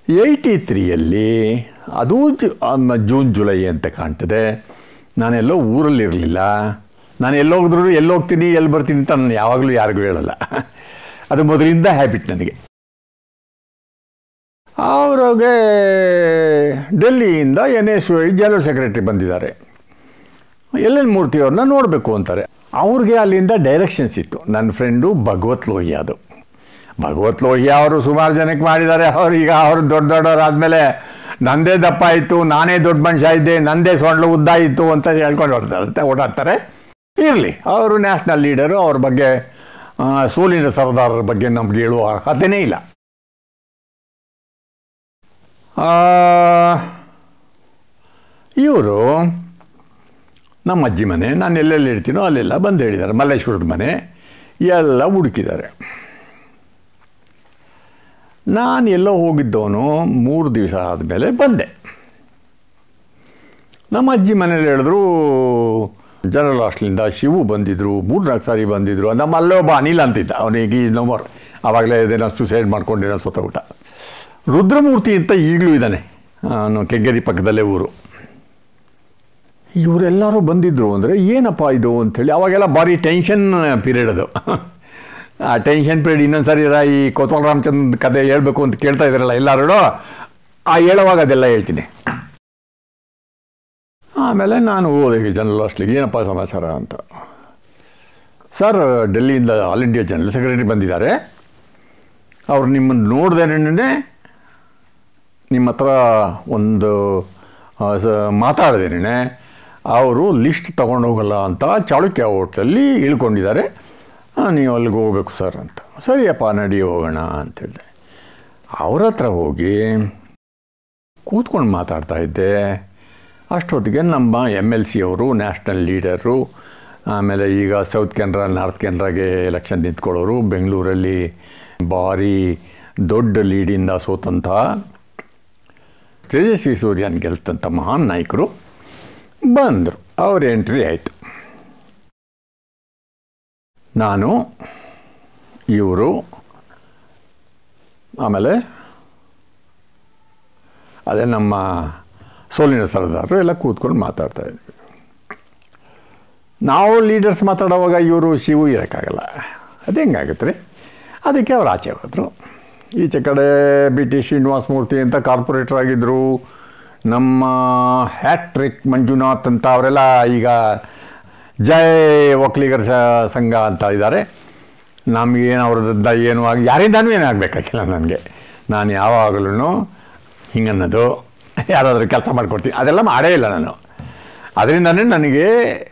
eighty ತ್ರೀಯಲ್ಲಿ ಅದು ಜು- ಅಮ್ಮ ಜೂನ್ ಜುಲೈ ಅಂತ ಕಾಣ್ತದೆ ನಾನೆಲ್ಲೋ ಊರಲ್ಲಿರಲಿಲ್ಲ ನಾನು ಎಲ್ಲೋಗಿದ್ರು ಎಲ್ಲಿ ಹೋಗ್ತೀನಿ ಎಲ್ಲಿ ಬರ್ತೀನಿ ಅಂತ ನಾನು ಯಾವಾಗಲೂ ಯಾರಿಗೂ ಹೇಳಲ್ಲ ಅದು ಮೊದಲಿಂದ ಹ್ಯಾಬಿಟ್ ನನಗೆ ಅವ್ರಿಗೆ ಡೆಲ್ಲಿಯಿಂದ N S I general secretary ಬಂದಿದ್ದಾರೆ ಎಲ್ ಎನ್ ಮೂರ್ತಿ ಅವ್ರನ್ನ ನೋಡಬೇಕು ಅಂತಾರೆ ಅವ್ರಿಗೆ ಅಲ್ಲಿಂದ ಡೈರೆಕ್ಷನ್ಸ್ ಇತ್ತು ನನ್ನ ಫ್ರೆಂಡು ಭಗವತ್ ಲೋಹಿಯಾ ಅದು ಭಗವತ್ ಲೋಹಿಯಾ ಅವರು ಸುಮಾರು ಜನಕ್ಕೆ ಮಾಡಿದ್ದಾರೆ ಅವ್ರು ಈಗ ಅವರು ದೊಡ್ಡ ದೊಡ್ಡವರಾದ್ಮೇಲೆ ನಂದೇ ದಪ್ಪ ಇತ್ತು ನಾನೇ ದೊಡ್ಡ ಮನುಷ್ಯ ಇದ್ದೆ ನಂದೇ ಸೊಂಡ್ಲು ಉದ್ದ ಇತ್ತು ಅಂತ ಹೇಳ್ಕೊಂಡು ಹೊಡ್ತಾರೆ ಓಡಾಡ್ತಾರೆ ಇರಲಿ ಅವರು ನ್ಯಾಷನಲ್ ಲೀಡರು ಅವ್ರ ಬಗ್ಗೆ ಆ, ಸೋಲಿನ ಸರ್ದಾರರ ಬಗ್ಗೆ ನಮ್ಗೆ ಹೇಳುವ ಕಥೆನೇ ಇಲ್ಲ ಇವರು ನಮ್ಮ ಅಜ್ಜಿ ಮನೆ ನಾನು ಎಲ್ಲೆಲ್ಲಿ ಇರ್ತೀನೋ ಅಲ್ಲೆಲ್ಲ ಬಂದು ಹೇಳಿದ್ದಾರೆ ಮಲ್ಲೇಶ್ವರದ ಮನೆ ಎಲ್ಲ ಹುಡುಕಿದ್ದಾರೆ ನಾನು ಎಲ್ಲೋ ಹೋಗಿದ್ದವನು ಮೂರು ದಿವಸ ಆದಮೇಲೆ ಬಂದೆ ನಮ್ಮ ಅಜ್ಜಿ ಮನೇಲಿ ಹೇಳಿದ್ರು ಜನರಲ್ ಹಾಸ್ಟ್ಲಿಂದ ಶಿವು ಬಂದಿದ್ರು ಮೂರ್ನಾಲ್ಕು ಸಾರಿ ಬಂದಿದ್ರು ನಮ್ಮ ಅಲ್ಲೇ ಒಬ್ಬ ಅನಿಲ್ ಅಂತಿದ್ದ ಅವನಿಗೆ ಈ ನಂಬರ್ ಆವಾಗಲೇ ಇದೇನೋ ಸುಸೈಡ್ ಮಾಡ್ಕೊಂಡಿರೋ ಸೊತ್ತಬಿಟ್ಟ ರುದ್ರಮೂರ್ತಿ ಅಂತ ಈಗಲೂ ಇದ್ದಾನೆ ಅವನು ಕೆಗ್ಗೇರಿ ಪಕ್ಕದಲ್ಲೇ ಊರು ಇವರೆಲ್ಲರೂ ಬಂದಿದ್ರು ಅಂದರೆ ಏನಪ್ಪ ಇದು ಅಂಥೇಳಿ ಅವಾಗೆಲ್ಲ ಭಾರಿ ಟೆನ್ಷನ್ ಪೀರಿಯಡ್ ಅದು ಆ ಟೆನ್ಷನ್ ಪೀರಿಯಡ್ ಇನ್ನೊಂದು ಸರಿ ರಾ ಈ ಕೋತ್ವಾಲ್ ರಾಮಚಂದ್ರ ಕತೆ ಹೇಳ್ಬೇಕು ಅಂತ ಕೇಳ್ತಾ ಇದ್ದಾರಲ್ಲ ಎಲ್ಲರೂ ಆ ಹೇಳುವಾಗ ಅದೆಲ್ಲ ಹೇಳ್ತೀನಿ ಆಮೇಲೆ ನಾನು ಹೋದೆ ಜನರಲ್ ಹಾಸ್ಟ್ಲಿಗೆ ಏನಪ್ಪ ಸಮಾಚಾರ ಅಂತ ಸರ್ ಡೆಲ್ಲಿಯಿಂದ ಆಲ್ ಇಂಡಿಯಾ ಜನರಲ್ ಸೆಕ್ರೆಟರಿ ಬಂದಿದ್ದಾರೆ ಅವ್ರು ನಿಮ್ಮನ್ನು ನೋಡ್ದೇನೆ ನಿಮ್ಮ ಹತ್ರ ಒಂದು ಆ, ಸ- ಮಾತಾಡ್ದೇನೆ ಅವರು ಲಿಸ್ಟ್ ತಗೊಂಡು ಹೋಗಲ್ಲ ಅಂತ ಚಾಳುಕ್ಯ ಹೋಟ್ಲಲ್ಲಿ ಇಳ್ಕೊಂಡಿದ್ದಾರೆ ಆ, ನೀವು ಅಲ್ಲಿಗೆ ಹೋಗ್ಬೇಕು ಸರ್ ಅಂತ ಸರಿಯಪ್ಪ ನಡಿ ಹೋಗೋಣ ಅಂತ ಹೇಳಿದೆ ಅವ್ರ ಹತ್ರ ಹೋಗಿ ಕೂತ್ಕೊಂಡು ಮಾತಾಡ್ತಾ ಇದ್ದೆ ಅಷ್ಟೊತ್ತಿಗೆ ನಮ್ಮ ಎಮ್ ಎಲ್ ಸಿ ಅವರು ನ್ಯಾಷನಲ್ ಲೀಡರು ಆಮೇಲೆ ಈಗ ಸೌತ್ ಕೆನರಾ ನಾರ್ತ್ ಕೆನರಾಗೆ ಎಲೆಕ್ಷನ್ ನಿಂತ್ಕೊಳ್ಳೋರು ಬೆಂಗಳೂರಲ್ಲಿ ಭಾರಿ ದೊಡ್ಡ ಲೀಡಿಂದ ಸೋತಂಥ ತೇಜಸ್ವಿ ಸೂರ್ಯನ್ ಗೆಲ್ತಂಥ ಮಹಾನ್ ನಾಯಕರು ಬಂದರು ಅವ್ರ ಎಂಟ್ರಿ ಆಯಿತು ನಾನು ಇವರು ಆಮೇಲೆ ಅದೇ ನಮ್ಮ ಸೋಲಿನ ಸರದಾರರು ಎಲ್ಲ ಕೂತ್ಕೊಂಡು ಮಾತಾಡ್ತಾ ಇದ್ವಿ ನಾವು ಲೀಡರ್ಸ್ ಮಾತಾಡೋವಾಗ ಇವರು ಶಿವು ಇರೋಕ್ಕಾಗಲ್ಲ ಅದು ಹೆಂಗಾಗುತ್ತೆ ರೀ ಅದಕ್ಕೆ ಅವ್ರು ಆಚೆ ಹೋದರು ಈಚೆ ಕಡೆ ಬಿ ಟಿ ಶ್ರೀನಿವಾಸ ಮೂರ್ತಿ ಅಂತ ಕಾರ್ಪೊರೇಟರ್ ಆಗಿದ್ದರು ನಮ್ಮ ಹ್ಯಾಟ್ರಿಕ್ ಮಂಜುನಾಥ್ ಅಂತ ಅವರೆಲ್ಲ ಈಗ ಜೈ ಒಕ್ಕಲಿಗರ ಸ- ಸಂಘ ಅಂತ ಇದ್ದಾರೆ ನಮಗೇನು ಅವ್ರದ್ದು ಏನು ಆಗಿ ಯಾರಿಂದನೂ ಏನು ಆಗಬೇಕಾಗಿಲ್ಲ ನನಗೆ ನಾನು ಯಾವಾಗಲೂ ಹಿಂಗನ್ನೋದು ಯಾರಾದರೂ ಕೆಲಸ ಮಾಡಿಕೊಡ್ತೀನಿ ಅದೆಲ್ಲ ಮಾಡೇ ಇಲ್ಲ ನಾನು ಅದರಿಂದನೇ ನನಗೆ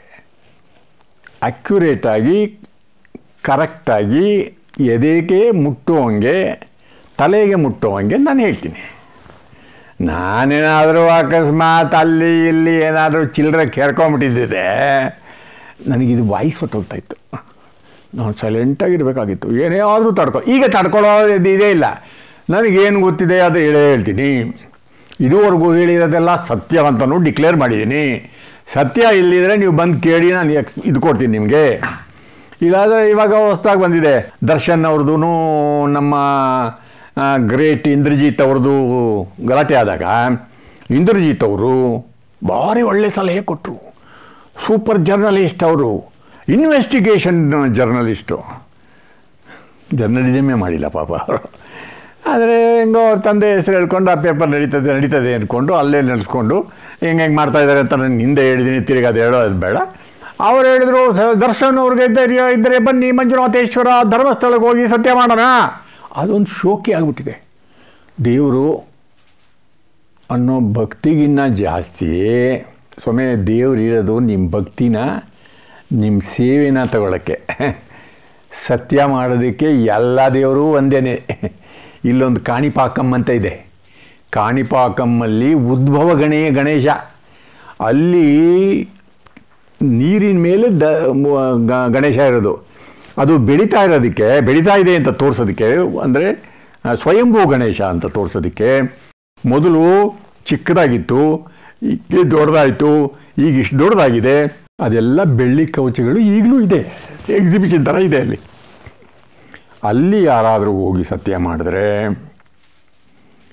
ಅಕ್ಯುರೇಟಾಗಿ ಕರೆಕ್ಟಾಗಿ ಎದೆಗೆ ಮುಟ್ಟುವಂಗೆ ತಲೆಗೆ ಮುಟ್ಟುವಂಗೆ ನಾನು ಹೇಳ್ತೀನಿ ನಾನೇನಾದರೂ ಅಕಸ್ಮಾತ್ ಅಲ್ಲಿ ಇಲ್ಲಿ ಏನಾದರೂ ಚಿಲ್ಲರೆ ಕೇಳ್ಕೊಂಬಿಟ್ಟಿದ್ದಿದೆ ನನಗಿದು ವಾಯ್ಸ್ ಹೊಟ್ಟೋಗ್ತಾ ಇತ್ತು ನಾನು ಸೈಲೆಂಟಾಗಿರಬೇಕಾಗಿತ್ತು ಏನೇ ಆದರೂ ತಡ್ಕೊ ಈಗ ತಡ್ಕೊಳ್ಳೋದು ಇದೇ ಇಲ್ಲ ನನಗೇನು ಗೊತ್ತಿದೆ ಅದು ಹೇಳೇ ಹೇಳ್ತೀನಿ ಇದುವರೆಗೂ ಹೇಳಿರೋದೆಲ್ಲ ಸತ್ಯವಂತನೂ ಡಿಕ್ಲೇರ್ ಮಾಡಿದ್ದೀನಿ ಸತ್ಯ ಇಲ್ಲಿದ್ರೆ ನೀವು ಬಂದು ಕೇಳಿ ನಾನು ಎಕ್ಸ್ ಇದು ಕೊಡ್ತೀನಿ ನಿಮಗೆ ಇಲ್ಲಾಂದರೆ ಇವಾಗ ಹೊಸ್ದಾಗಿ ಬಂದಿದೆ ದರ್ಶನ್ ಅವ್ರದ್ದು ನಮ್ಮ ಗ್ರೇಟ್ ಇಂದ್ರಜಿತ್ ಅವ್ರದ್ದು ಗಲಾಟೆ ಆದಾಗ ಇಂದ್ರಜಿತ್ ಅವರು ಭಾರಿ ಒಳ್ಳೆ ಸಲಹೆ ಕೊಟ್ಟರು ಸೂಪರ್ ಜರ್ನಲಿಸ್ಟ್ ಅವರು ಇನ್ವೆಸ್ಟಿಗೇಷನ್ ಜರ್ನಲಿಸ್ಟು ಜರ್ನಲಿಸಮೇ ಮಾಡಿಲ್ಲ ಪಾಪ ಅವರು ಆದರೆ ಹೆಂಗೋ ಅವ್ರ ತಂದೆ ಹೆಸರು ಹೇಳ್ಕೊಂಡು ಆ ಪೇಪರ್ ನಡೀತದೆ ನಡೀತದೆ ಅಂದ್ಕೊಂಡು ಅಲ್ಲೇ ನಡೆಸ್ಕೊಂಡು ಹೆಂಗೆ ಹೆಂಗೆ ಮಾಡ್ತಾ ಇದ್ದಾರೆ ಅಂತ ನಾನು ಹಿಂದೆ ಹೇಳಿದ್ದೀನಿ ತಿರುಗಿ ಅದು ಹೇಳೋದು ಬೇಡ ಅವ್ರು ಹೇಳಿದ್ರು "ಸ- ದರ್ಶನ್ ಅವ್ರಿಗೆ ಧೈರ್ಯ ಇದ್ದರೆ ಬನ್ನಿ ಮಂಜುನಾಥೇಶ್ವರ ಧರ್ಮಸ್ಥಳಕ್ಕೆ ಹೋಗಿ ಸತ್ಯ ಮಾಡೋಣ ಅದೊಂದು ಶೋಕಿ ಆಗಿಬಿಟ್ಟಿದೆ ದೇವರು ಅನ್ನೋ ಭಕ್ತಿಗಿನ್ನ ಜಾಸ್ತಿ ಸ್ವಾಮಿ ದೇವ್ರು ಇರೋದು ನಿಮ್ಮ ಭಕ್ತಿನ ನಿಮ್ಮ ಸೇವೆನ ತಗೊಳ್ಳೋಕ್ಕೆ ಸತ್ಯ ಮಾಡೋದಕ್ಕೆ ಎಲ್ಲ ದೇವರು ಒಂದೇನೆ ಇಲ್ಲೊಂದು ಕಾಣಿಪಾಕಂ ಅಂತ ಇದೆ ಕಾಣಿಪಾಕಮ್ಮಲ್ಲಿ ಉದ್ಭವ ಗಣೇಯ ಗಣೇಶ ಅಲ್ಲಿ ನೀರಿನ ಮೇಲೆ ದ ಮ- ಗ- ಗಣೇಶ ಇರೋದು ಅದು ಬೆಳೀತಾ ಇರೋದಕ್ಕೆ ಬೆಳೀತಾ ಇದೆ ಅಂತ ತೋರಿಸೋದಕ್ಕೆ ಅಂದರೆ ಸ್ವಯಂಭೂ ಗಣೇಶ ಅಂತ ತೋರಿಸೋದಕ್ಕೆ ಮೊದಲು ಚಿಕ್ಕದಾಗಿತ್ತು ಈಗ ದೊಡ್ಡದಾಯಿತು ಈಗ ಇಷ್ಟು ದೊಡ್ಡದಾಗಿದೆ ಅದೆಲ್ಲ ಬೆಳ್ಳಿ ಕವಚಗಳು ಈಗಲೂ ಇದೆ ಎಕ್ಸಿಬಿಷನ್ ಥರ ಇದೆ ಅಲ್ಲಿ ಅಲ್ಲಿ ಯಾರಾದರೂ ಹೋಗಿ ಸತ್ಯ ಮಾಡಿದ್ರೆ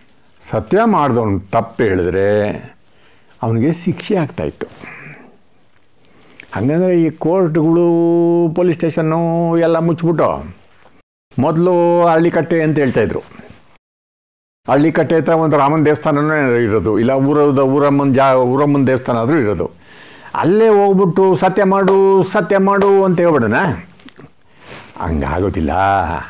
ಸತ್ಯ ಮಾಡಿದವನು ತಪ್ಪು ಹೇಳಿದ್ರೆ ಅವನಿಗೆ ಶಿಕ್ಷೆ ಆಗ್ತಾಯಿತ್ತು ಹಾಗಂದ್ರೆ ಈ ಕೋರ್ಟ್ಗಳು ಪೊಲೀಸ್ ಸ್ಟೇಷನ್ನು ಎಲ್ಲ ಮುಚ್ಚಿಬಿಟ್ಟು ಮೊದಲು ಹಳ್ಳಿಕಟ್ಟೆ ಅಂತ ಹೇಳ್ತಾಯಿದ್ರು ಹಳ್ಳಿಕಟ್ಟೆ ಹತ್ರ ಒಂದು ರಾಮನ ದೇವಸ್ಥಾನನೇ ಇರೋದು ಇಲ್ಲ ಊರದ ಊರಮ್ಮನ ಜಾ ಊರಮ್ಮನ ದೇವಸ್ಥಾನ ಆದರೂ ಇರೋದು ಅಲ್ಲೇ ಹೋಗ್ಬಿಟ್ಟು ಸತ್ಯ ಮಾಡು ಸತ್ಯ ಮಾಡು ಅಂತ ಹೇಳ್ಬಿಡೋಣ ಹಂಗಾಗೋದಿಲ್ಲ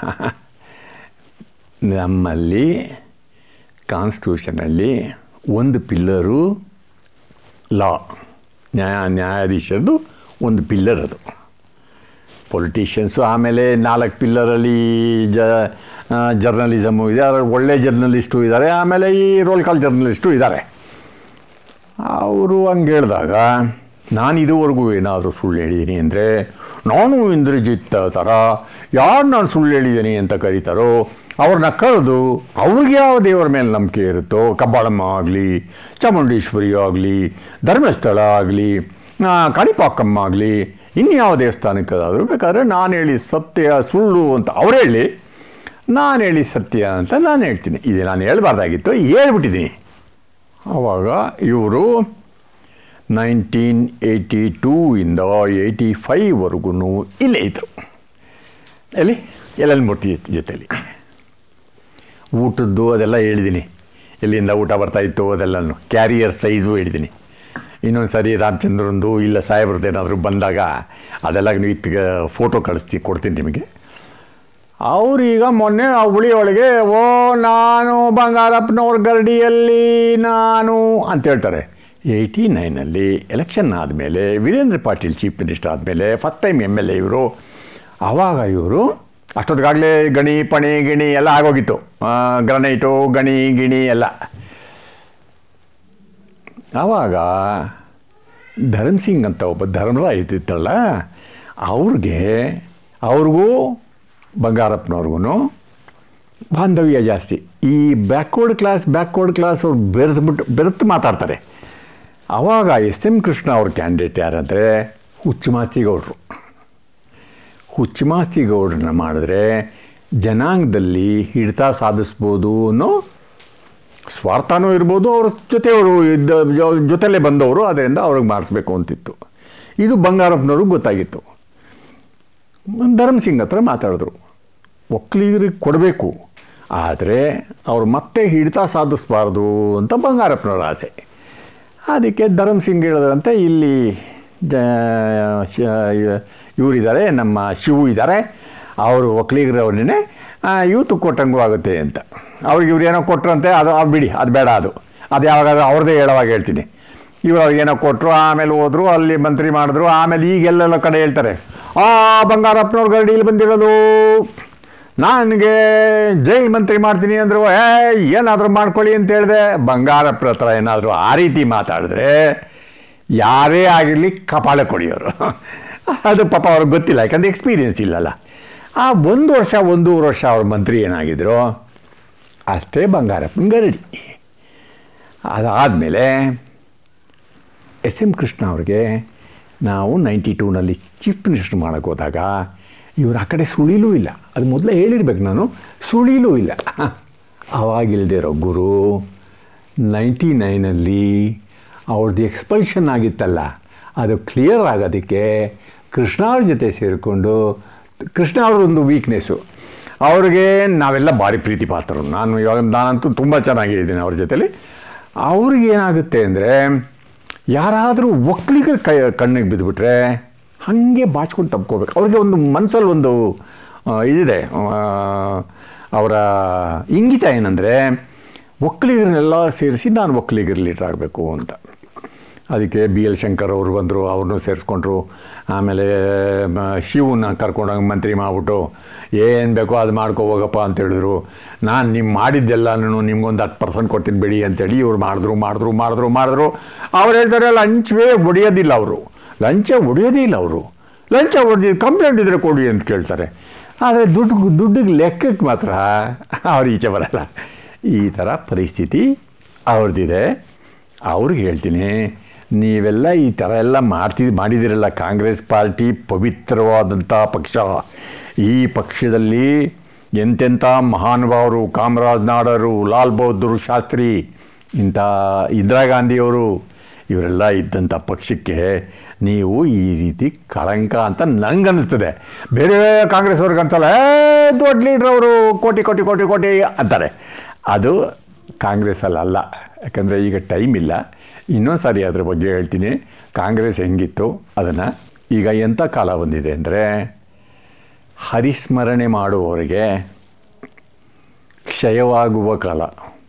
ನಮ್ಮಲ್ಲಿ ಕಾನ್ಸ್ಟಿಟ್ಯೂಷನಲ್ಲಿ ಒಂದು ಪಿಲ್ಲರು ಲಾ ನ್ಯಾಯ ನ್ಯಾಯಾಧೀಶರದು ಒಂದು ಪಿಲ್ಲರ್ ಅದು ಪೊಲಿಟಿಷಿಯನ್ಸು ಆಮೇಲೆ ನಾಲ್ಕು ಪಿಲ್ಲರಲ್ಲಿ ಜ ಜರ್ನಲಿಸಮು ಇದೆ ಅದ್ರಲ್ಲಿ ಒಳ್ಳೆ ಜರ್ನಲಿಸ್ಟು ಇದ್ದಾರೆ ಆಮೇಲೆ ಈ ರೋಲ್ ಕಾಲ್ ಜರ್ನಲಿಸ್ಟು ಇದ್ದಾರೆ ಅವರು ಹಂಗೆ ಹೇಳಿದಾಗ ನಾನು ಇದುವರೆಗೂ ಏನಾದರೂ ಸುಳ್ಳು ಹೇಳಿದ್ದೀನಿ ಅಂದರೆ ನಾನು ಇಂದ್ರಜಿತ್ ಥರ ಯಾರು ನಾನು ಸುಳ್ಳು ಹೇಳಿದ್ದೀನಿ ಅಂತ ಕರೀತಾರೋ ಅವ್ರನ್ನ ಕರೆದು ಅವ್ರಿಗೆ ಯಾವ ದೇವರ ಮೇಲೆ ನಂಬಿಕೆ ಇರುತ್ತೋ ಕಬ್ಬಾಳಮ್ಮ ಆಗಲಿ ಚಾಮುಂಡೇಶ್ವರಿ ಆಗಲಿ ಧರ್ಮಸ್ಥಳ ಆಗಲಿ ಕಾಣಿಪಾಕಮ್ಮ ಆಗಲಿ ಇನ್ಯಾವ ದೇವಸ್ಥಾನಕ್ಕಾದರೂ ಬೇಕಾದ್ರೆ ನಾನು ಹೇಳಿ ಸತ್ಯ ಸುಳ್ಳು ಅಂತ ಅವ್ರು ಹೇಳಿ ನಾನು ಹೇಳಿ ಸತ್ಯ ಅಂತ ನಾನು ಹೇಳ್ತೀನಿ ಇದು ನಾನು ಹೇಳ್ಬಾರ್ದಾಗಿತ್ತು ಹೇಳ್ಬಿಟ್ಟಿದ್ದೀನಿ ಆವಾಗ ಇವರು ನೈನ್ಟೀನ್ ಏಯ್ಟಿ ಟೂ ಇಂದ ಏಯ್ಟಿ ಫೈವ್ವರೆಗೂ ಇಲ್ಲೇ ಇದ್ದರು ಎಲ್ಲಿ ಎಲ್ಲೆಲ್ಲಿ ಮೂರ್ತಿ ಜೊತೆಯಲ್ಲಿ ಊಟದ್ದು ಅದೆಲ್ಲ ಹೇಳಿದ್ದೀನಿ ಎಲ್ಲಿಂದ ಊಟ ಬರ್ತಾಯಿತ್ತು ಅದೆಲ್ಲನೂ ಕ್ಯಾರಿಯರ್ ಸೈಜು ಹೇಳಿದ್ದೀನಿ ಇನ್ನೊಂದು ಸರಿ ರಾಮಚಂದ್ರಂದು ಇಲ್ಲ ಸಾಹೇಬ್ರದ್ದು ಏನಾದರೂ ಬಂದಾಗ ಅದೆಲ್ಲ ಇತ್ತು ಫೋಟೋ ಕಳಿಸ್ತೀನಿ ಕೊಡ್ತೀನಿ ನಿಮಗೆ ಅವ್ರೀಗ ಮೊನ್ನೆ ಆ ಹುಳಿ ಒಳಗೆ ಓ ನಾನು ಬಂಗಾರಪ್ಪನವ್ರ ಗರಡಿಯಲ್ಲಿ ನಾನು ಅಂತ ಹೇಳ್ತಾರೆ ಏಯ್ಟಿ ನೈನಲ್ಲಿ ಎಲೆಕ್ಷನ್ ಆದಮೇಲೆ ವೀರೇಂದ್ರ ಪಾಟೀಲ್ ಚೀಫ್ ಮಿನಿಸ್ಟರ್ ಆದಮೇಲೆ first time M L A ಇವರು ಆವಾಗ ಇವರು ಅಷ್ಟೊತ್ತಿಗಾಗಲೇ ಗಣಿ ಪಣಿ ಗಿಣಿ ಎಲ್ಲ ಆಗೋಗಿತ್ತು ಗ್ರನೈಟು ಗಣಿ ಗಿಣಿ ಎಲ್ಲ ಆವಾಗ ಧರ್ಮ್ ಸಿಂಗ್ ಅಂತ ಒಬ್ಬ ಧರ್ಮರಾಯ ಇದ್ದಿತ್ತಲ್ಲ ಅವ್ರಿಗೆ ಅವ್ರಿಗೂ ಬಂಗಾರಪ್ಪನವ್ರಿಗೂ ಬಾಂಧವ್ಯ ಜಾಸ್ತಿ ಈ ಬ್ಯಾಕ್ವರ್ಡ್ ಕ್ಲಾಸ್ ಬ್ಯಾಕ್ವರ್ಡ್ ಕ್ಲಾಸ್ ಅವ್ರು ಬೆರೆತ್ಬಿಟ್ಟು ಬೆರೆತು ಮಾತಾಡ್ತಾರೆ ಆವಾಗ ಎಸ್ ಎಂ ಕೃಷ್ಣ ಅವ್ರ ಕ್ಯಾಂಡಿಡೇಟ್ ಯಾರಂದರೆ ಹುಚ್ಚುಮಾಸ್ತಿಗೌಡರು ಹುಚ್ಚುಮಾಸ್ತಿಗೌಡ್ರನ್ನ ಮಾಡಿದ್ರೆ ಜನಾಂಗದಲ್ಲಿ ಹಿಡಿತ ಸಾಧಿಸ್ಬೋದು ಅನ್ನೋ ಸ್ವಾರ್ಥನೂ ಇರ್ಬೋದು ಅವ್ರ ಜೊತೆಯವರು ಇದ್ದ ಜೊತೆಲೇ ಬಂದವರು ಅದರಿಂದ ಅವ್ರಿಗೆ ಮಾಡಿಸ್ಬೇಕು ಅಂತಿತ್ತು ಇದು ಬಂಗಾರಪ್ಪನವ್ರಿಗೆ ಗೊತ್ತಾಗಿತ್ತು ಧರ್ಮ್ ಸಿಂಗ್ ಹತ್ರ ಮಾತಾಡಿದ್ರು ಒಕ್ಕಲಿಗರಿಗೆ ಕೊಡಬೇಕು ಆದರೆ ಅವ್ರು ಮತ್ತೆ ಹಿಡಿತ ಸಾಧಿಸ್ಬಾರ್ದು ಅಂತ ಬಂಗಾರಪ್ಪನವ್ರ ಆಸೆ ಅದಕ್ಕೆ ಧರ್ಮ್ ಸಿಂಗ್ ಹೇಳಿದ್ರಂತೆ ಇಲ್ಲಿ ಜ ಇವರಿದ್ದಾರೆ ನಮ್ಮ ಶಿವು ಇದ್ದಾರೆ ಅವರು ಒಕ್ಕಲಿಗರವ್ರನ್ನೇ ಯೂತ್ ಕೊಟ್ಟಂಗೂ ಆಗುತ್ತೆ ಅಂತ ಅವ್ರಿಗೆ ಇವ್ರು ಏನೋ ಕೊಟ್ರಂತೆ ಅದು ಅದು ಬಿಡಿ ಅದು ಬೇಡ ಅದು ಅದು ಯಾವಾಗ ಅವ್ರದ್ದೇ ಹೇಳೋವಾಗ ಹೇಳ್ತೀನಿ ಇವರು ಅವ್ರಿಗೇನೋ ಕೊಟ್ಟರು ಆಮೇಲೆ ಹೋದರು ಅಲ್ಲಿ ಮಂತ್ರಿ ಮಾಡಿದ್ರು ಆಮೇಲೆ ಈಗೆಲ್ಲೆಲ್ಲ ಕಡೆ ಹೇಳ್ತಾರೆ ಆ ಬಂಗಾರಪ್ಪನವ್ರ ಗರಡಿಯಲ್ಲಿ ಬಂದಿರೋದು ನನಗೆ ಜೈಲ್ ಮಂತ್ರಿ ಮಾಡ್ತೀನಿ ಅಂದರು ಏ ಏನಾದರೂ ಮಾಡ್ಕೊಳ್ಳಿ ಅಂತ ಹೇಳಿದೆ ಬಂಗಾರಪ್ಪನ ಹತ್ರ ಏನಾದರೂ ಆ ರೀತಿ ಮಾತಾಡಿದ್ರೆ ಯಾರೇ ಆಗಿರಲಿ ಕಪಾಳ ಕೊಡಿಯೋರು ಅದು ಪಾಪ ಅವ್ರಿಗೆ ಗೊತ್ತಿಲ್ಲ ಯಾಕಂದ್ರೆ ಎಕ್ಸ್ಪೀರಿಯನ್ಸ್ ಇಲ್ಲಲ್ಲ ಆ ಒಂದು ವರ್ಷ ಒಂದೂವರೆ ವರ್ಷ ಅವ್ರ ಮಂತ್ರಿ ಏನಾಗಿದ್ರು ಅಷ್ಟೇ ಬಂಗಾರಪ್ಪನ ಗರಡಿ ಅದಾದಮೇಲೆ ಎಸ್ ಎಂ ಕೃಷ್ಣ ಅವ್ರಿಗೆ ನಾವು ನೈಂಟಿ ಟೂನಲ್ಲಿ ಚೀಫ್ ಮಿನಿಸ್ಟರ್ ಮಾಡೋಕ್ಕೆ ಹೋದಾಗ ಇವರು ಆ ಕಡೆ ಸುಳಿಲೂ ಇಲ್ಲ ಅದು ಮೊದಲೇ ಹೇಳಿರ್ಬೇಕು ನಾನು ಸುಳಿಲೂ ಇಲ್ಲ ಅವಾಗಿಲ್ದಿರೋ ಗುರು ನೈಂಟಿ ನೈನಲ್ಲಿ ಅವ್ರದ್ದು ಎಕ್ಸ್ಪಲ್ಷನ್ ಆಗಿತ್ತಲ್ಲ ಅದು ಕ್ಲಿಯರ್ ಆಗೋದಕ್ಕೆ ಕೃಷ್ಣ ಅವ್ರ ಜೊತೆ ಸೇರಿಕೊಂಡು ಕೃಷ್ಣ ಅವ್ರದ್ದೊಂದು ವೀಕ್ನೆಸ್ಸು ಅವ್ರಿಗೆ ನಾವೆಲ್ಲ ಭಾರಿ ಪ್ರೀತಿ ಪಾತ್ರರು ನಾನು ಇವಾಗ ನಾನಂತೂ ತುಂಬ ಚೆನ್ನಾಗಿದ್ದೀನಿ ಅವ್ರ ಜೊತೆಲಿ ಅವ್ರಿಗೆ ಏನಾಗುತ್ತೆ ಅಂದರೆ ಯಾರಾದರೂ ಒಕ್ಕಲಿಗರ ಕೈ ಕಣ್ಣಿಗೆ ಬಿದ್ದುಬಿಟ್ರೆ ಹಾಗೆ ಬಾಚ್ಕೊಂಡು ತಪ್ಕೋಬೇಕು ಅವ್ರಿಗೆ ಒಂದು ಮನಸ್ಸಲ್ಲಿ ಒಂದು ಇದಿದೆ ಅವರ ಇಂಗಿತ ಏನಂದರೆ ಒಕ್ಕಲಿಗರನ್ನೆಲ್ಲ ಸೇರಿಸಿ ನಾನು ಒಕ್ಕಲಿಗರ ಲೀಡರ್ ಆಗಬೇಕು ಅಂತ ಅದಕ್ಕೆ ಬಿ ಎಲ್ ಶಂಕರ್ ಅವರು ಬಂದರು ಅವ್ರನ್ನೂ ಸೇರಿಸ್ಕೊಂಡ್ರು ಆಮೇಲೆ ಶಿವನ ಕರ್ಕೊಂಡೋಗಿ ಮಂತ್ರಿ ಮಾಡಿಬಿಟ್ಟು ಏನು ಬೇಕೋ ಅದು ಮಾಡ್ಕೊ ಹೋಗಪ್ಪ ಅಂತ ಹೇಳಿದ್ರು ನಾನು ನಿಮ್ಮ ಮಾಡಿದ್ದೆಲ್ಲನೂ ನಿಮ್ಗೊಂದು ಹತ್ತು ಪರ್ಸೆಂಟ್ ಕೊಡ್ತೀನಿ ಬಿಡಿ ಅಂತೇಳಿ ಇವ್ರು ಮಾಡಿದ್ರು ಮಾಡಿದ್ರು ಮಾಡಿದ್ರು ಮಾಡಿದ್ರು ಅವ್ರು ಹೇಳ್ತಾರೆ ಲಂಚವೇ ಹೊಡೆಯೋದಿಲ್ಲ ಅವರು ಲಂಚ ಹೊಡೆಯೋದೇ ಇಲ್ಲ ಅವರು ಲಂಚ ಹೊಡೆದಿದ್ದು ಕಂಪ್ಲೇಂಟ್ ಇದ್ದರೆ ಕೊಡಿ ಅಂತ ಕೇಳ್ತಾರೆ ಆದರೆ ದುಡ್ಡು ದುಡ್ಡಿಗೆ ಲೆಕ್ಕಕ್ಕೆ ಮಾತ್ರ ಅವ್ರು ಈಚೆ ಬರಲ್ಲ ಈ ಥರ ಪರಿಸ್ಥಿತಿ ಅವ್ರದ್ದಿದೆ ಅವ್ರಿಗೆ ಹೇಳ್ತೀನಿ ನೀವೆಲ್ಲ ಈ ಥರ ಎಲ್ಲ ಮಾಡ್ತಿ ಮಾಡಿದಿರಲ್ಲ ಕಾಂಗ್ರೆಸ್ ಪಾರ್ಟಿ ಪವಿತ್ರವಾದಂಥ ಪಕ್ಷ ಈ ಪಕ್ಷದಲ್ಲಿ ಎಂತೆಂಥ ಮಹಾನುಭಾವರು ಕಾಮರಾಜ್ ನಾಡರು ಲಾಲ್ ಬಹದ್ದೂರ್ ಶಾಸ್ತ್ರಿ ಇಂಥ ಇಂದಿರಾ ಗಾಂಧಿಯವರು ಇವರೆಲ್ಲ ಇದ್ದಂಥ ಪಕ್ಷಕ್ಕೆ ನೀವು ಈ ರೀತಿ ಕಳಂಕ ಅಂತ ನಂಗೆ ಅನ್ನಿಸ್ತದೆ ಬೇರೆ ಕಾಂಗ್ರೆಸ್ ಅವ್ರಿಗೆ ಅನ್ಸಲ್ಲ ಏ ದೊಡ್ಡ ಲೀಡ್ರ್ ಅವರು ಕೋಟಿ ಕೋಟಿ ಕೋಟಿ ಕೋಟಿ ಅಂತಾರೆ ಅದು ಕಾಂಗ್ರೆಸ್ಸಲ್ಲಿ ಅಲ್ಲ ಯಾಕಂದರೆ ಈಗ ಟೈಮ್ ಇಲ್ಲ ಇನ್ನೊಂದು ಸಾರಿ ಅದ್ರ ಬಗ್ಗೆ ಹೇಳ್ತೀನಿ ಕಾಂಗ್ರೆಸ್ ಹೆಂಗಿತ್ತು ಅದನ್ನು ಈಗ ಎಂಥ ಕಾಲ ಬಂದಿದೆ ಅಂದರೆ ಹರಿಸ್ಮರಣೆ ಮಾಡುವವರಿಗೆ ಕ್ಷಯವಾಗುವ ಕಾಲ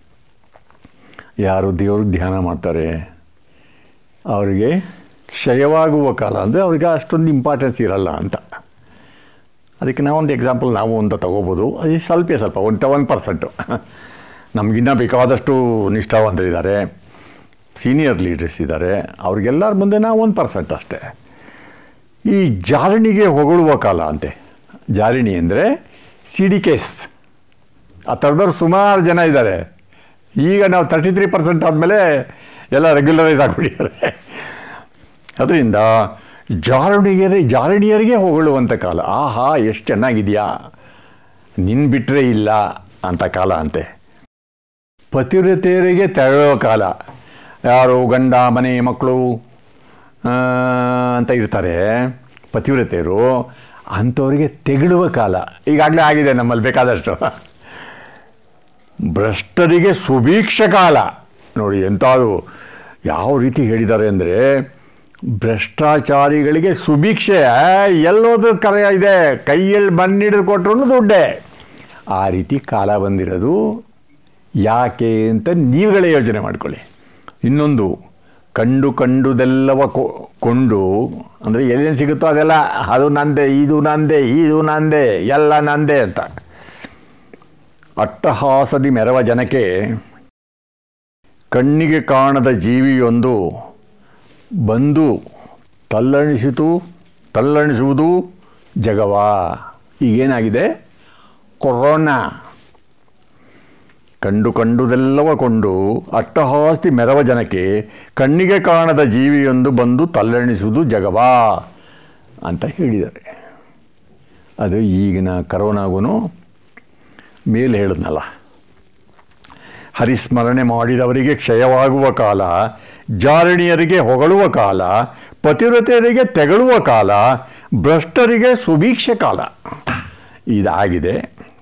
ಯಾರು ದೇವ್ರಿಗೆ ಧ್ಯಾನ ಮಾಡ್ತಾರೆ ಅವರಿಗೆ ಕ್ಷಯವಾಗುವ ಕಾಲ ಅಂದರೆ ಅವ್ರಿಗೆ ಅಷ್ಟೊಂದು ಇಂಪಾರ್ಟೆನ್ಸ್ ಇರಲ್ಲ ಅಂತ ಅದಕ್ಕೆ ನಾವೊಂದು ಎಕ್ಸಾಂಪಲ್ ನಾವು ಅಂತ ತಗೋಬೋದು ಅದು ಸ್ವಲ್ಪ ಸ್ವಲ್ಪ ಒಂದು ಒನ್ ಪರ್ಸೆಂಟು ನಮಗಿನ್ನ ಬೇಕಾದಷ್ಟು ನಿಷ್ಠಾವಂತರಿದ್ದಾರೆ ಸೀನಿಯರ್ ಲೀಡರ್ಸ್ ಇದ್ದಾರೆ ಅವ್ರಿಗೆಲ್ಲರ ಮುಂದೆ ನಾವು ಒಂದು ಪರ್ಸೆಂಟ್ ಅಷ್ಟೇ ಈ ಜಾರಣಿಗೆ ಹೊಗಳುವ ಕಾಲ ಅಂತೆ ಜಾರಿಣಿ ಅಂದರೆ ಸಿಡಿಕೇಸ್ ಆ ಥರದವ್ರು ಸುಮಾರು ಜನ ಇದ್ದಾರೆ ಈಗ ನಾವು ತರ್ಟಿ ತ್ರೀ ಪರ್ಸೆಂಟ್ ಆದಮೇಲೆ ಎಲ್ಲ ರೆಗ್ಯುಲರೈಸ್ ಆಗಿಬಿಟ್ಟಿದ್ದಾರೆ ಅದರಿಂದ ಜಾರಣಿಗೆ ಜಾರಣಿಯರಿಗೆ ಹೊಗಳುವಂಥ ಕಾಲ ಆಹಾ ಎಷ್ಟು ಚೆನ್ನಾಗಿದೆಯಾ ನಿನ್ನ ಬಿಟ್ಟರೆ ಇಲ್ಲ ಅಂತ ಕಾಲ ಅಂತೆ ಪತಿವ್ರತೆಯರಿಗೆ ತೆರಳುವ ಕಾಲ ಯಾರು ಗಂಡ ಮನೆ ಮಕ್ಕಳು ಆ, ಅಂತ ಇರ್ತಾರೆ ಪತಿವ್ರತೆಯರು ಅಂಥವ್ರಿಗೆ ತೆಗಳುವ ಕಾಲ ಈಗಾಗಲೇ ಆಗಿದೆ ನಮ್ಮಲ್ಲಿ ಬೇಕಾದಷ್ಟು ಭ್ರಷ್ಟರಿಗೆ ಸುಭೀಕ್ಷ ಕಾಲ ನೋಡಿ ಎಂಥದ್ದು ಯಾವ ರೀತಿ ಹೇಳಿದ್ದಾರೆ ಅಂದರೆ ಭ್ರಷ್ಟಾಚಾರಿಗಳಿಗೆ ಸುಭೀಕ್ಷೆ ಎಲ್ಲೋದ್ರ ಕರೆ ಇದೆ ಕೈಯಲ್ಲಿ ಮಣ್ಣಿಡಿದು ಕೊಟ್ಟರು ದುಡ್ಡೇ ಆ ರೀತಿ ಕಾಲ ಬಂದಿರೋದು ಯಾಕೆ ಅಂತ ನೀವುಗಳೇ ಯೋಚನೆ ಮಾಡ್ಕೊಳ್ಳಿ ಇನ್ನೊಂದು ಕಂಡು ಕಂಡುದೆಲ್ಲವ ಕೊ- ಕೊಂಡು ಅಂದರೆ ಎಲ್ಲೇನು ಸಿಗುತ್ತೋ ಅದೆಲ್ಲ ಅದು ನಂದೆ ಇದು ನಂದೆ ಇದು ನಂದೆ ಎಲ್ಲ ನಂದೆ ಅಂತ ಅಟ್ಟಹಾಸದಿ ಮೆರವ ಜನಕ್ಕೆ ಕಣ್ಣಿಗೆ ಕಾಣದ ಜೀವಿಯೊಂದು ಬಂದು ತಲ್ಲಣಿಸಿತು ತಲ್ಲಣಿಸುವುದು ಜಗವಾ ಈಗೇನಾಗಿದೆ ಕೊರೋನಾ ಕಂಡು ಕಂಡುದೆಲ್ಲವ ಕೊಂಡು ಅಟ್ಟಹಾಸ್ತಿ ಮೆರವ ಜನಕ್ಕೆ ಕಣ್ಣಿಗೆ ಕಾಣದ ಜೀವಿಯೊಂದು ಬಂದು ತಲ್ಲಣಿಸುವುದು ಜಗವಾ ಅಂತ ಹೇಳಿದ್ದಾರೆ ಅದು ಈಗಿನ ಕರೋನಾಗೂ ಮೇಲೆ ಹೇಳಿದ್ನಲ್ಲ ಹರಿಸ್ಮರಣೆ ಮಾಡಿದವರಿಗೆ ಕ್ಷಯವಾಗುವ ಕಾಲ ಜಾರಣಿಯರಿಗೆ ಹೊಗಳುವ ಕಾಲ ಪತಿವ್ರತೆಯರಿಗೆ ತೆಗಳುವ ಕಾಲ ಭ್ರಷ್ಟರಿಗೆ ಸುಭೀಕ್ಷೆ ಕಾಲ ಇದಾಗಿದೆ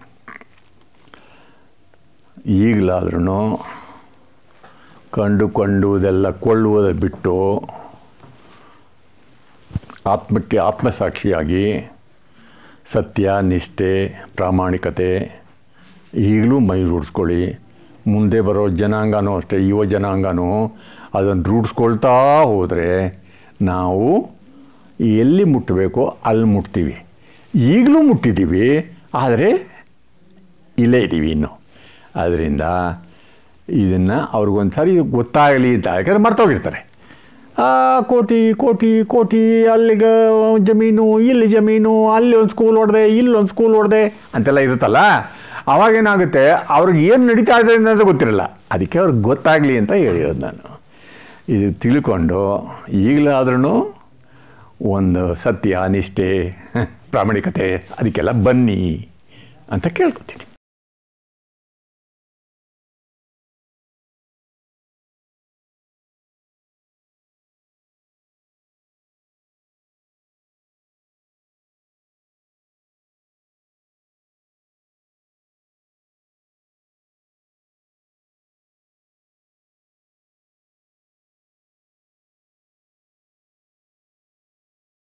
ಈಗಲಾದ್ರೂ ಕಂಡುಕೊಂಡುವುದೆಲ್ಲ ಕೊಳ್ಳುವುದ ಬಿಟ್ಟು ಆತ್ಮಕ್ಕೆ ಆತ್ಮಸಾಕ್ಷಿಯಾಗಿ ಸತ್ಯ ನಿಷ್ಠೆ ಪ್ರಾಮಾಣಿಕತೆ ಈಗಲೂ ಮೈ ರೂಢಿಸ್ಕೊಳ್ಳಿ ಮುಂದೆ ಬರೋ ಜನಾಂಗನೂ ಅಷ್ಟೇ ಯುವ ಜನಾಂಗನೂ ಅದನ್ನು ರೂಢಿಸ್ಕೊಳ್ತಾ ಹೋದರೆ ನಾವು ಎಲ್ಲಿ ಮುಟ್ಟಬೇಕೋ ಅಲ್ಲಿ ಮುಟ್ತೀವಿ ಈಗಲೂ ಮುಟ್ಟಿದ್ದೀವಿ ಆದರೆ ಇಲ್ಲೇ ಇದ್ದೀವಿ ಇನ್ನು ಆದ್ದರಿಂದ ಇದನ್ನು ಅವ್ರಿಗೊಂದು ಸಾರಿ ಗೊತ್ತಾಗಲಿ ಅಂತ ಯಾಕಂದ್ರೆ ಮರ್ತೋಗಿರ್ತಾರೆ ಆ, ಕೋಟಿ ಕೋಟಿ ಕೋಟಿ ಅಲ್ಲಿಗೆ ಜಮೀನು ಇಲ್ಲಿ ಜಮೀನು ಅಲ್ಲಿ ಒಂದು ಸ್ಕೂಲ್ ಹೊಡೆದೆ ಇಲ್ಲಿ ಒಂದು ಸ್ಕೂಲ್ ಹೊಡೆದೆ ಅಂತೆಲ್ಲ ಇರುತ್ತಲ್ಲ ಅವಾಗೇನಾಗುತ್ತೆ ಅವ್ರಿಗೆ ಏನು ನಡೀತಾ ಇದೆ ಅನ್ನೋದು ಗೊತ್ತಿರಲ್ಲ ಅದಕ್ಕೆ ಅವ್ರಿಗೆ ಗೊತ್ತಾಗಲಿ ಅಂತ ಹೇಳಿರೋದು ನಾನು ಇದು ತಿಳ್ಕೊಂಡು ಈಗಲಾದ್ರೂ ಒಂದು ಸತ್ಯ ನಿಷ್ಠೆ ಪ್ರಾಮಾಣಿಕತೆ ಅದಕ್ಕೆಲ್ಲ ಬನ್ನಿ ಅಂತ ಕೇಳ್ಕೊತೀನಿ